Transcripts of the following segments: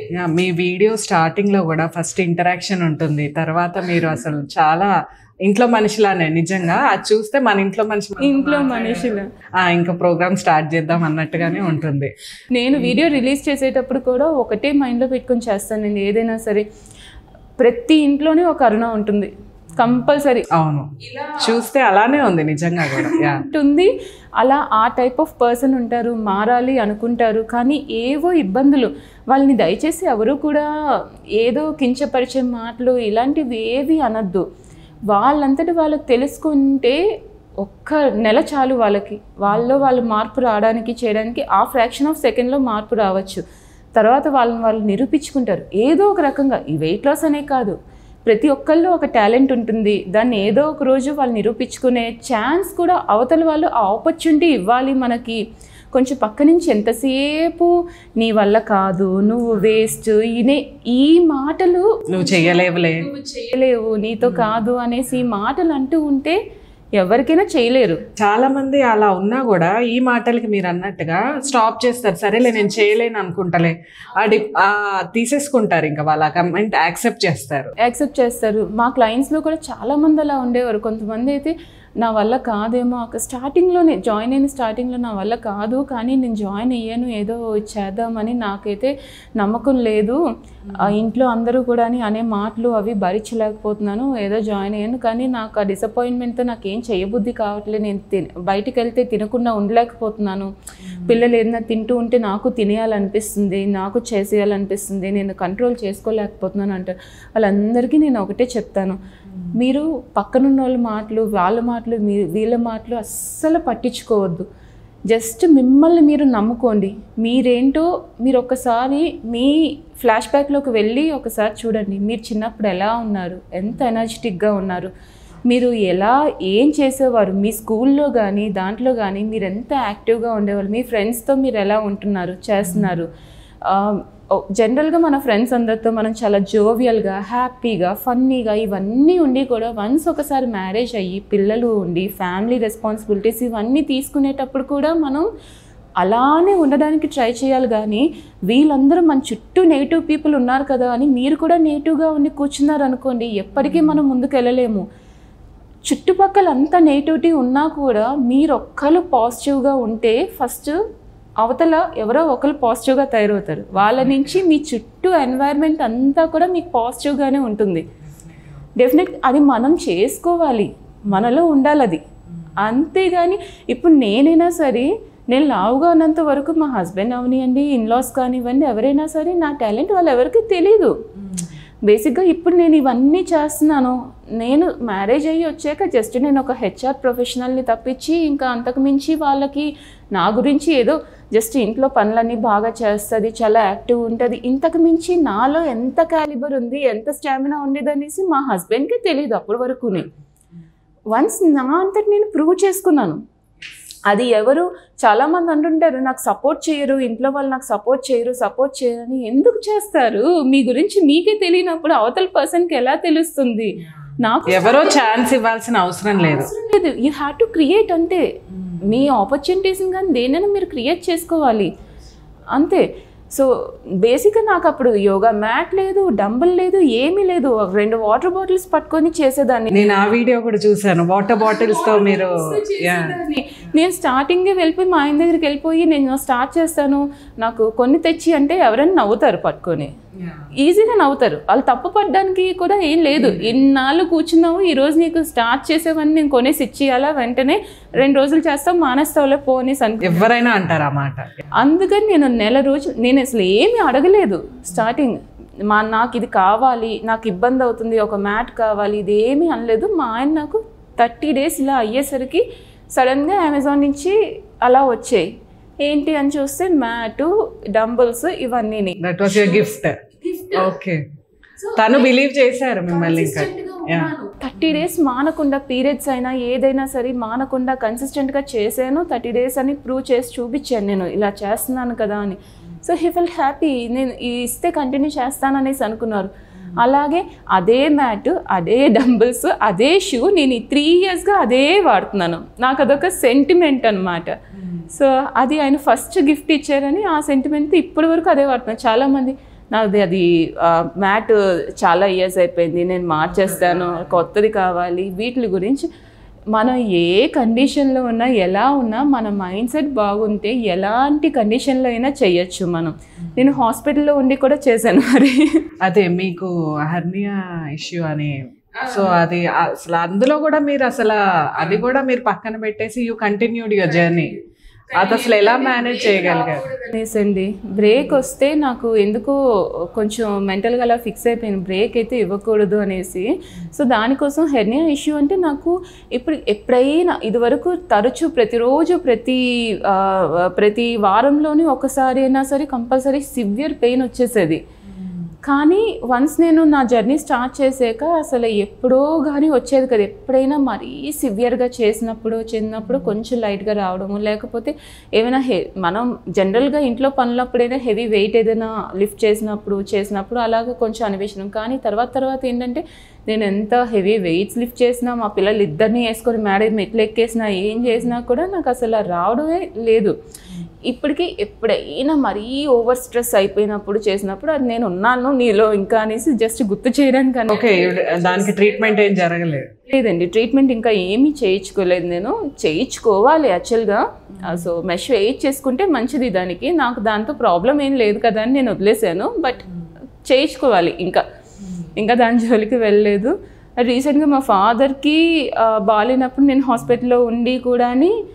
Yeah, మీ video starting లో కూడా first interaction ఉంటుంది తర్వాత మీరు అసలు చాలా ఇంట్లో మనిషిలానే నిజంగా అది చూస్తే మన ఇంట్లో మనిషి మనతో ఇంట్లో మాట్లాడారు. మనుషులు ఆ, ఇంకా ప్రోగ్రామ్ స్టార్ట్ చేద్దాం అన్నట్టుగానే ఉంటుంది నేను వీడియో రిలీజ్ చేసేటప్పుడు కూడా ఒకటే మైండ్లో పెట్టుకొని చేస్తాను నేను ఏదైనా సరే ప్రతి ఇంట్లోనే ఒక అరుణ ఉంటుంది కంపల్సరీ అవును చూస్తే అలానే ఉంది నిజంగా కూడా యా ఉంటుంది అలా ఆ టైప్ ఆఫ్ పర్సన్ ఉంటారు మారాలి అనుకుంటారు కానీ ఏవో ఇబ్బందులు వాళ్ళని దయచేసి ఎవరు కూడా ఏదో కించపరిచే మాటలు ఇలాంటివి ఏవి అనొద్దు వాళ్ళంతటి వాళ్ళకి తెలుసుకుంటే ఒక్క నెల చాలు వాళ్ళకి వాళ్ళలో వాళ్ళు మార్పు రావడానికి చేయడానికి ఆ ఫ్రాక్షన్ ఆఫ్ సెకండ్లో మార్పు రావచ్చు తర్వాత వాళ్ళని వాళ్ళు నిరూపించుకుంటారు ఏదో ఒక రకంగా ఈ వెయిట్ లాస్ అనే కాదు ప్రతి ఒక్కళ్ళు ఒక టాలెంట్ ఉంటుంది దాన్ని ఏదో ఒక రోజు వాళ్ళు నిరూపించుకునే ఛాన్స్ కూడా అవతల వాళ్ళు ఆ ఆపర్చునిటీ ఇవ్వాలి మనకి కొంచెం పక్క నుంచి ఎంతసేపు నీ వల్ల కాదు నువ్వు వేస్ట్ ఇనే ఈ మాటలు నువ్వు చెయ్యలేవులే నువ్వు చేయలేవు నీతో కాదు అనేసి ఈ మాటలు అంటూ ఉంటే ఎవరికైనా చేయలేరు చాలా మంది అలా ఉన్నా కూడా ఈ మాటలకి మీరు అన్నట్టుగా స్టాప్ చేస్తారు సరేలే నేను చేయలేను అనుకుంటలే అది ఆ, తీసేసుకుంటారు ఇంకా వాళ్ళ కమెంట్ యాక్సెప్ట్ చేస్తారు యాక్సెప్ట్ చేస్తారు మా క్లయింట్స్లో కూడా చాలా మంది అలా ఉండేవారు కొంతమంది అయితే నా వల్ల కాదేమో ఒక స్టార్టింగ్లోనే జాయిన్ అయిన స్టార్టింగ్లో నా వల్ల కాదు కానీ నేను జాయిన్ అయ్యాను ఏదో చేద్దామని నాకైతే నమ్మకం లేదు ఆ ఇంట్లో అందరూ కూడా అనే మాటలు అవి భరించలేకపోతున్నాను ఏదో జాయిన్ అయ్యాను కానీ నాకు ఆ డిసప్పాయింట్మెంట్తో నాకేం చేయబుద్ధి కావట్లేదు నేను తిన బయటికి వెళ్తే తినకుండా ఉండలేకపోతున్నాను పిల్లలు ఏదైనా తింటూ ఉంటే నాకు తినేయాలనిపిస్తుంది నాకు చేసేయాలనిపిస్తుంది నేను కంట్రోల్ చేసుకోలేకపోతున్నాను అంటారు వాళ్ళందరికీ నేను ఒకటే చెప్తాను మీరు పక్కనున్న వాళ్ళ మాటలు వాళ్ళ మాటలు మీ వీళ్ళ మాటలు అస్సలు పట్టించుకోవద్దు జస్ట్ మిమ్మల్ని మీరు నమ్ముకోండి మీరేంటో మీరు ఒకసారి మీ ఫ్లాష్ బ్యాక్లోకి వెళ్ళి ఒకసారి చూడండి మీరు చిన్నప్పుడు ఎలా ఉన్నారు ఎంత ఎనర్జెటిక్గా ఉన్నారు మీరు ఎలా ఏం చేసేవారు మీ స్కూల్లో కానీ దాంట్లో కానీ మీరు ఎంత యాక్టివ్గా ఉండేవారు మీ ఫ్రెండ్స్తో మీరు ఎలా ఉంటున్నారు చేస్తున్నారు జనరల్గా మన ఫ్రెండ్స్ అందరితో మనం చాలా జోవియల్గా హ్యాపీగా ఫన్నీగా ఇవన్నీ ఉండి కూడా వన్స్ ఒకసారి మ్యారేజ్ అయ్యి పిల్లలు ఉండి ఫ్యామిలీ రెస్పాన్సిబిలిటీస్ ఇవన్నీ తీసుకునేటప్పుడు కూడా మనం అలానే ఉండడానికి ట్రై చేయాలి కానీ వీళ్ళందరూ మన చుట్టూ నెగిటివ్ పీపుల్ ఉన్నారు కదా అని మీరు కూడా నెగిటివ్గా ఉండి కూర్చున్నారు అనుకోండి ఎప్పటికీ మనం ముందుకు వెళ్ళలేము చుట్టుపక్కల అంత నెగిటివిటీ ఉన్నా కూడా మీరు ఒక్కరు పాజిటివ్గా ఉంటే ఫస్ట్ అవతల ఎవరో ఒకరు పాజిటివ్గా తయారవుతారు వాళ్ళ నుంచి మీ చుట్టూ ఎన్వైర్న్మెంట్ అంతా కూడా మీకు పాజిటివ్గానే ఉంటుంది డెఫినెట్ అది మనం చేసుకోవాలి మనలో ఉండాలి అది అంతేగాని ఇప్పుడు నేనైనా సరే నేను లావుగా ఉన్నంత వరకు మా హస్బెండ్ అవనివ్వండి ఇన్లాస్ కానివ్వండి ఎవరైనా సరే నా టాలెంట్ వాళ్ళు ఎవరికి తెలీదు బేసిక్గా ఇప్పుడు నేను ఇవన్నీ చేస్తున్నాను నేను మ్యారేజ్ అయ్యి వచ్చాక జస్ట్ నేను ఒక హెచ్ఆర్ ప్రొఫెషనల్ని తప్పించి ఇంకా అంతకు మించి వాళ్ళకి నా గురించి ఏదో జస్ట్ ఇంట్లో పనులన్నీ బాగా చేస్తుంది చాలా యాక్టివ్ ఉంటుంది ఇంతకు మించి నాలో ఎంత క్యాలిబర్ ఉంది ఎంత స్టామినా ఉండేది అనేసి మా హస్బెండ్కి తెలియదు అప్పటి వరకునే వన్స్ నా అంతటి నేను ప్రూవ్ చేసుకున్నాను అది ఎవరు చాలామంది అంటుంటారు నాకు సపోర్ట్ చేయరు ఇంట్లో వాళ్ళు నాకు సపోర్ట్ చేయరు సపోర్ట్ చేయరు అని ఎందుకు చేస్తారు మీ గురించి మీకే తెలియనప్పుడు అవతల పర్సన్కి ఎలా తెలుస్తుంది నాకు ఎవరో ఛాన్స్ ఇవ్వాల్సిన అవసరం లేదు అవసరం లేదు యూ హ్యావ్ టు క్రియేట్ అంతే మీ ఆపర్చునిటీస్ని కానీ దేనైనా మీరు క్రియేట్ చేసుకోవాలి అంతే సో బేసిక్గా నాకు అప్పుడు యోగా మ్యాట్ లేదు డంబుల్ లేదు ఏమీ లేదు ఒక రెండు వాటర్ బాటిల్స్ పట్టుకొని చేసేదాన్ని నేను ఆ వీడియో కూడా చూసాను వాటర్ బాటిల్స్ తో మీరు యా చేసేదాన్ని. నేను స్టార్టింగే వెళ్ళిపోయి మా ఆయన దగ్గరికి వెళ్ళిపోయి నేను స్టార్ట్ చేస్తాను నాకు కొన్ని తెచ్చి అంటే ఎవరైనా నవ్వుతారు పట్టుకొని ఈజీగా నవ్వుతారు వాళ్ళు తప్పు పడడానికి కూడా ఏం లేదు ఇన్నాళ్ళు కూర్చున్నావు ఈ రోజు నీకు స్టార్ట్ చేసేవన్నీ నేను కొనేసి ఇచ్చేయాలా వెంటనే రెండు రోజులు చేస్తావు మానేస్తావులే పోనేసి అనుకో ఎవరైనా అంటారు ఆ మాట అందుకని నేను నెల రోజులు నేను అసలు ఏమీ అడగలేదు స్టార్టింగ్ మా నాకు ఇది కావాలి నాకు ఇబ్బంది అవుతుంది ఒక మ్యాట్ కావాలి ఇది ఏమీ అనలేదు మా ఆయన నాకు థర్టీ డేస్ ఇలా అయ్యేసరికి సడన్గా అమెజాన్ నుంచి అలా వచ్చాయి ఏంటి అని చూస్తే మ్యాటు డంబుల్స్ ఇవన్నీ that was your gift okay తను బిలీవ్ చేశారు మిమ్మల్ని ఇంకా యా థర్టీ డేస్ మానకుండా పీరియడ్స్ అయినా ఏదైనా సరే మానకుండా కన్సిస్టెంట్గా చేశాను థర్టీ డేస్ అని ప్రూవ్ చేసి చూపించాను నేను ఇలా చేస్తున్నాను కదా అని సో హీ ఫెల్ హ్యాపీ నేను ఈ ఇస్తే కంటిన్యూ చేస్తాననేసి అనుకున్నారు అలాగే అదే మ్యాట్ అదే డంబుల్స్ అదే షూ నేను ఈ త్రీ ఇయర్స్గా అదే వాడుతున్నాను నాకు అదొక సెంటిమెంట్ అనమాట సో అది ఆయన ఫస్ట్ గిఫ్ట్ ఇచ్చారని ఆ సెంటిమెంట్ ఇప్పటి వరకు అదే వాడుతున్నాను చాలామంది నాది అది మ్యాట్ చాలా ఇయర్స్ అయిపోయింది నేను మార్చేస్తాను కొత్తది కావాలి వీటి గురించి మనం ఏ కండిషన్లో ఉన్నా ఎలా ఉన్నా మన మైండ్ సెట్ బాగుంటే ఎలాంటి కండిషన్లో అయినా చేయొచ్చు మనం నేను హాస్పిటల్లో ఉండి కూడా చేశాను మరి అదే మీకు హర్నియా ఇష్యూ అని సో అది అసలు అందులో కూడా మీరు అసలు అది కూడా మీరు పక్కన పెట్టేసి యూ కంటిన్యూడ్ యువర్ జర్నీ అది అసలు ఎలా మేనేజ్ చేయగలిగారు అనేసండి బ్రేక్ వస్తే నాకు ఎందుకో కొంచెం మెంటల్గా అలా ఫిక్స్ అయిపోయింది బ్రేక్ అయితే ఇవ్వకూడదు అనేసి సో దానికోసం హెర్నియా ఇష్యూ అంటే నాకు ఇప్పుడు ఎప్పుడైనా ఇదివరకు తరచూ ప్రతిరోజు ప్రతి ఆ, ప్రతి వారంలోని ఒకసారి అయినా సరే కంపల్సరీ సివియర్ పెయిన్ వచ్చేసేది కానీ వన్స్ నేను నా జర్నీ స్టార్ట్ చేసాక అసలు ఎప్పుడో కానీ వచ్చేది కదా ఎప్పుడైనా మరీ సివియర్గా చేసినప్పుడు చిన్నప్పుడు కొంచెం లైట్గా రావడము లేకపోతే ఏమైనా హె మనం జనరల్గా ఇంట్లో పనులప్పుడైనా హెవీ వెయిట్ ఏదైనా లిఫ్ట్ చేసినప్పుడు చేసినప్పుడు అలాగ కొంచెం అనిపించడం కానీ తర్వాత తర్వాత ఏంటంటే నేను ఎంత హెవీ వెయిట్స్ లిఫ్ట్ చేసినా మా పిల్లలు ఇద్దరిని వేసుకొని మేడ మెట్లు ఎక్కేసినా ఏం చేసినా కూడా నాకు అసలు రావడమే లేదు ఇప్పటికీ ఎప్పుడైనా మరీ ఓవర్ స్ట్రెస్ అయిపోయినప్పుడు చేసినప్పుడు అది నేను ఉన్నాను నీలో ఇంకా అనేసి జస్ట్ గుర్తు చేయడానికి అని ఓకే దానికి ట్రీట్మెంట్ ఏం జరగలేదు లేదండి ట్రీట్మెంట్ ఇంకా ఏమీ చేయించుకోలేదు నేను చేయించుకోవాలి యాక్చువల్గా సో మెష్ వేయించేసుకుంటే మంచిది దానికి నాకు దాంతో ప్రాబ్లం ఏం లేదు కదా అని నేను వదిలేశాను బట్ చేయించుకోవాలి ఇంకా ఇంకా దాని జోలికి వెళ్ళలేదు రీసెంట్గా మా ఫాదర్కి బాగాలేనప్పుడు నేను హాస్పిటల్లో ఉండి కూడా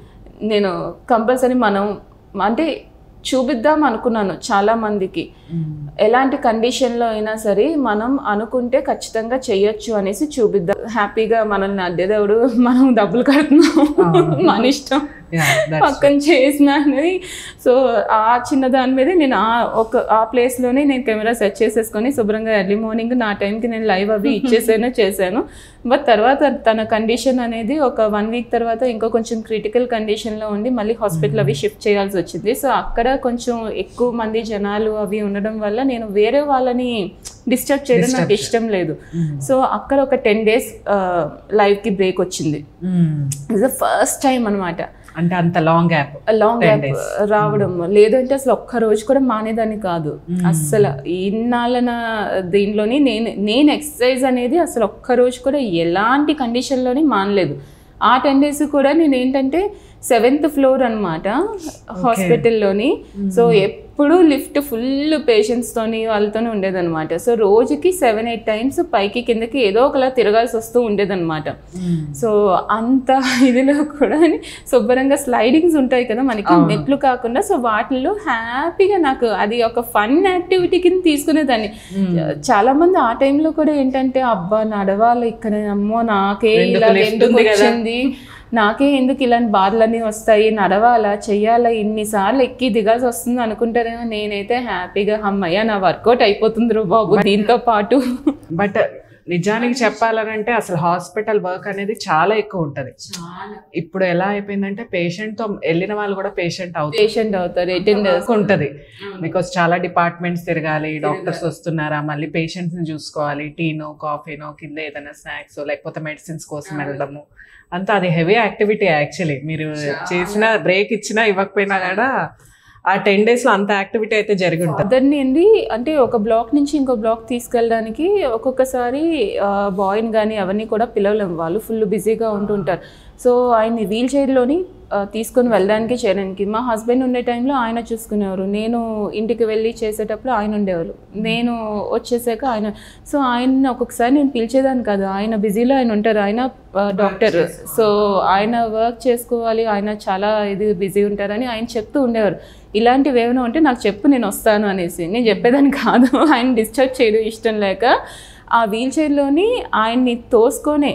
నేను కంపల్సరీ మనం అంటే చూపిద్దాం అనుకున్నాను చాలా మందికి ఎలాంటి కండిషన్లో అయినా సరే మనం అనుకుంటే ఖచ్చితంగా చెయ్యొచ్చు అనేసి చూపిద్దాం హ్యాపీగా మనల్ని అద్దెదేవుడు మనం డబ్బులు కడుతున్నాం మన ఇష్టం Yeah, that's పక్కన చేసిన అనేది సో ఆ చిన్న దాని మీదే నేను ఆ ఒక ఆ ప్లేస్లోనే నేను కెమెరా సెట్ చేసేసుకొని శుభ్రంగా ఎర్లీ మార్నింగ్ నా టైంకి నేను లైవ్ అవి ఇచ్చేసాను చేశాను బట్ తర్వాత తన కండిషన్ అనేది ఒక వన్ వీక్ తర్వాత ఇంకో కొంచెం క్రిటికల్ కండిషన్లో ఉండి మళ్ళీ హాస్పిటల్ అవి షిఫ్ట్ చేయాల్సి వచ్చింది సో అక్కడ కొంచెం ఎక్కువ మంది జనాలు అవి ఉండడం వల్ల నేను వేరే వాళ్ళని డిస్టర్బ్ చేయడం నాకు ఇష్టం లేదు సో అక్కడ ఒక టెన్ డేస్ లైవ్కి బ్రేక్ వచ్చింది ఇస్ ద ఫస్ట్ టైం అనమాట అంటే అంత లాంగ్ గ్యాప్ లాంగ్ గ్యాప్ రావడం లేదంటే అసలు ఒక్క రోజు కూడా మానేదాన్ని కాదు అస్సలు ఇన్నాళ్ళన దీనిలోని నేను నేను ఎక్సర్సైజ్ అనేది అసలు ఒక్క రోజు కూడా ఎలాంటి కండిషన్లోని మానలేదు ఆ టెన్ డేస్ కూడా నేను ఏంటంటే సెవెంత్ ఫ్లోర్ అనమాట హాస్పిటల్లోని సో ఎప్పుడు లిఫ్ట్ ఫుల్ పేషెంట్స్తోని వాళ్ళతోనే ఉండేదన్నమాట సో రోజుకి సెవెన్ ఎయిట్ టైమ్స్ పైకి కిందకి ఏదో ఒకలా తిరగాల్సి వస్తూ ఉండేదన్నమాట సో అంత ఇదిలో కూడా శుభ్రంగా స్లైడింగ్స్ ఉంటాయి కదా మనకి మెట్లు కాకుండా సో వాటిల్లో హ్యాపీగా నాకు అది ఒక ఫన్ యాక్టివిటీ కింద తీసుకునేదాన్ని చాలా మంది ఆ టైంలో కూడా ఏంటంటే అబ్బా నడవాలి ఇక్కడ అమ్మో నాకే ఇలా ఎందుకు వచ్చింది నాకే ఎందుకు ఇలాంటి బాధలన్నీ వస్తాయి నడవాలా చెయ్యాలా ఇన్నిసార్లు ఎక్కి దిగాల్సి వస్తుంది అనుకుంటారేమో నేనైతే హ్యాపీగా అమ్మయ్య నా వర్కౌట్ అయిపోతుంది రో బాబు దీంతో పాటు బట్ నిజానికి చెప్పాలనంటే అసలు హాస్పిటల్ వర్క్ అనేది చాలా ఎక్కువ ఉంటది ఇప్పుడు ఎలా అయిపోయిందంటే పేషెంట్ తో వెళ్ళిన వాళ్ళు కూడా పేషెంట్ అవుతారు పేషెంట్ అవుతారు అటెండర్స్ ఉంటది బికాస్ చాలా డిపార్ట్మెంట్స్ తిరగాలి డాక్టర్స్ వస్తున్నారా మళ్ళీ పేషెంట్స్ ని చూసుకోవాలి టీనో కాఫీనో కింద ఏదైనా స్నాక్స్ లేకపోతే మెడిసిన్స్ కోసం వెళ్ళడము అంతా అది హెవీ యాక్టివిటీ యాక్చువల్లీ మీరు చేసిన బ్రేక్ ఇచ్చినా ఇవ్వకపోయినా కూడా ఆ టెన్ డేస్ లో అంత యాక్టివిటీ అయితే జరిగి ఉంటుంది అదర్ని అండి అంటే ఒక బ్లాక్ నుంచి ఇంకో బ్లాక్ తీసుకెళ్ళడానికి ఒక్కొక్కసారి బాయ్ని కానీ అవన్నీ కూడా పిలవలేము వాళ్ళు ఫుల్ బిజీగా ఉంటుంటారు సో ఆయన్ని వీల్ చైర్లోని తీసుకొని వెళ్ళడానికి చేయడానికి మా హస్బెండ్ ఉండే టైంలో ఆయన చూసుకునేవారు నేను ఇంటికి వెళ్ళి చేసేటప్పుడు ఆయన ఉండేవారు నేను వచ్చేసాక ఆయన సో ఆయన ఒక్కొక్కసారి నేను పిలిచేదాన్ని కాదు ఆయన బిజీలో ఆయన ఉంటారు ఆయన డాక్టర్ సో ఆయన వర్క్ చేసుకోవాలి ఆయన చాలా ఇది బిజీ ఉంటారని ఆయన చెప్తూ ఉండేవారు ఇలాంటివి ఏమైనా ఉంటే నాకు చెప్పు నేను వస్తాను అనేసి నేను చెప్పేదాన్ని కాదు ఆయన డిస్టర్బ్ చేయడం ఇష్టం లేక ఆ వీల్ చైర్లోని ఆయన్ని తోసుకొనే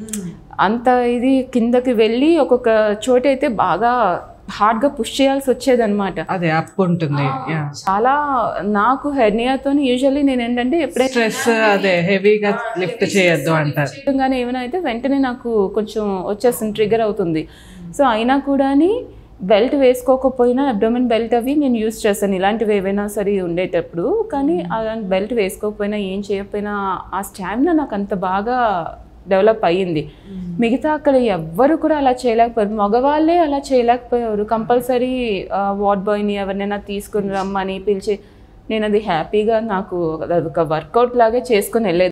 అంత ఇది కిందకి వెళ్ళి ఒక్కొక్క చోటైతే బాగా హార్డ్గా పుష్ చేయాల్సి వచ్చేదన్నమాట అదే అప్ ఉంటుంది చాలా నాకు హెర్నియాతో యూజువల్లీ నేను ఏంటంటే ఎప్పుడైతే స్ట్రెస్ అదే హెవీగా లిఫ్ట్ చేయొద్దు అంటారు కానీ ఏమైనా అయితే వెంటనే నాకు కొంచెం వచ్చేస్తుంది ట్రిగర్ అవుతుంది సో అయినా కూడా బెల్ట్ వేసుకోకపోయినా అబ్డోమెన్ బెల్ట్ అవి నేను యూస్ చేస్తాను ఇలాంటివి ఏవైనా సరే ఉండేటప్పుడు కానీ అలాంటి బెల్ట్ వేసుకోకపోయినా ఏం చేయకపోయినా ఆ స్టామినా నాకు అంత బాగా డెవలప్ అయ్యింది మిగతా అక్కడ ఎవ్వరు కూడా అలా చేయలేకపోయారు మగవాళ్ళే అలా చేయలేకపోయారు కంపల్సరీ వార్డ్ బాయ్ని ఎవరినైనా తీసుకుని రమ్మని పిలిచి నేను అది హ్యాపీగా నాకు అది ఒక వర్కౌట్ లాగే చేసుకుని వెళ్ళేది